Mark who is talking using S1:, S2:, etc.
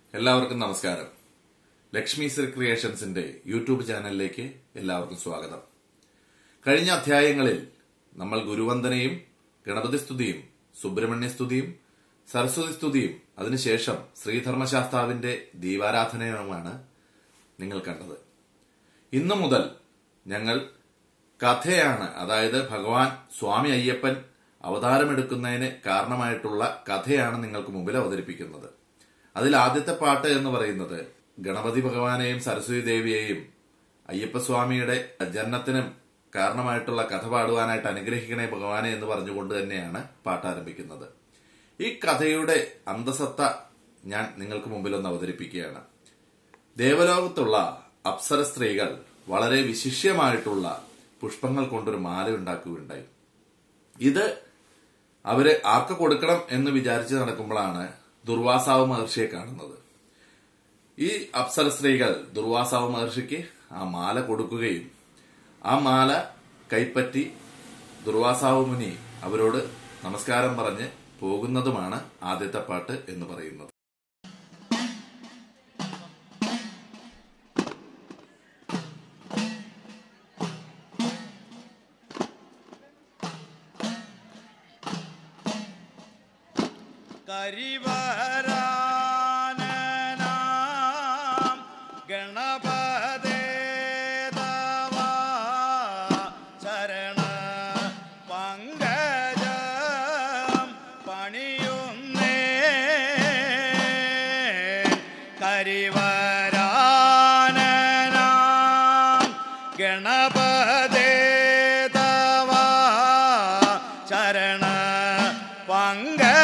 S1: എല്ലാവർക്കും നമസ്കാരം ലക്ഷ്മി ശ്രീ ക്രിയേഷൻസിന്റെ യൂട്യൂബ് ചാനലിലേക്ക് എല്ലാവർക്കും സ്വാഗതം കഴിഞ്ഞ അധ്യായങ്ങളിൽ നമ്മൾ ഗുരുവന്ദനയും ഗണപതി സ്തുതിയും സുബ്രഹ്മണ്യ സ്തുതിയും സരസ്വതി സ്തുതിയും അതിനുശേഷം ശ്രീധർമ്മശാസ്താവിന്റെ ദീപാരാധനയുമാണ് നിങ്ങൾ കണ്ടത് ഇന്നു മുതൽ ഞങ്ങൾ കഥയാണ് അതായത് ഭഗവാൻ സ്വാമി അയ്യപ്പൻ അവതാരമെടുക്കുന്നതിന് കാരണമായിട്ടുള്ള കഥയാണ് നിങ്ങൾക്ക് മുമ്പിൽ അവതരിപ്പിക്കുന്നത് അതിൽ ആദ്യത്തെ പാട്ട് എന്ന് പറയുന്നത് ഗണപതി ഭഗവാനെയും സരസ്വതി ദേവിയെയും അയ്യപ്പസ്വാമിയുടെ ജന്മത്തിനും കാരണമായിട്ടുള്ള കഥ പാടുവാനായിട്ട് അനുഗ്രഹിക്കണേ ഭഗവാനെ എന്ന് പറഞ്ഞുകൊണ്ട് തന്നെയാണ് പാട്ട് ആരംഭിക്കുന്നത് ഈ കഥയുടെ അന്തസത്ത ഞാൻ നിങ്ങൾക്ക് മുമ്പിൽ ഒന്ന് അവതരിപ്പിക്കുകയാണ് ദേവലോകത്തുള്ള അപ്സര സ്ത്രീകൾ വളരെ വിശിഷ്യമായിട്ടുള്ള പുഷ്പങ്ങൾ കൊണ്ടൊരു മാല ഉണ്ടാക്കുകയുണ്ടായി ഇത് അവര് ആർക്ക് കൊടുക്കണം എന്ന് വിചാരിച്ച് നടക്കുമ്പോഴാണ് ദുർവാസാവ് മഹർഷിയെ കാണുന്നത് ഈ അപ്സര സ്ത്രീകൾ ദുർവാസാവ് മഹർഷിക്ക് ആ മാല കൊടുക്കുകയും ആ മാല കൈപ്പറ്റി ദുർവാസാവ് മുനി അവരോട് നമസ്കാരം പറഞ്ഞ് പോകുന്നതുമാണ് ആദ്യത്തെ പാട്ട് എന്ന് പറയുന്നത്
S2: കരിവരാനനാം ഗണപതേ തവ ശരണ പങ്കജം പണിയുന്നേ കരിവരാനനാം ഗണപതേ തവ ശരണ പങ്കജം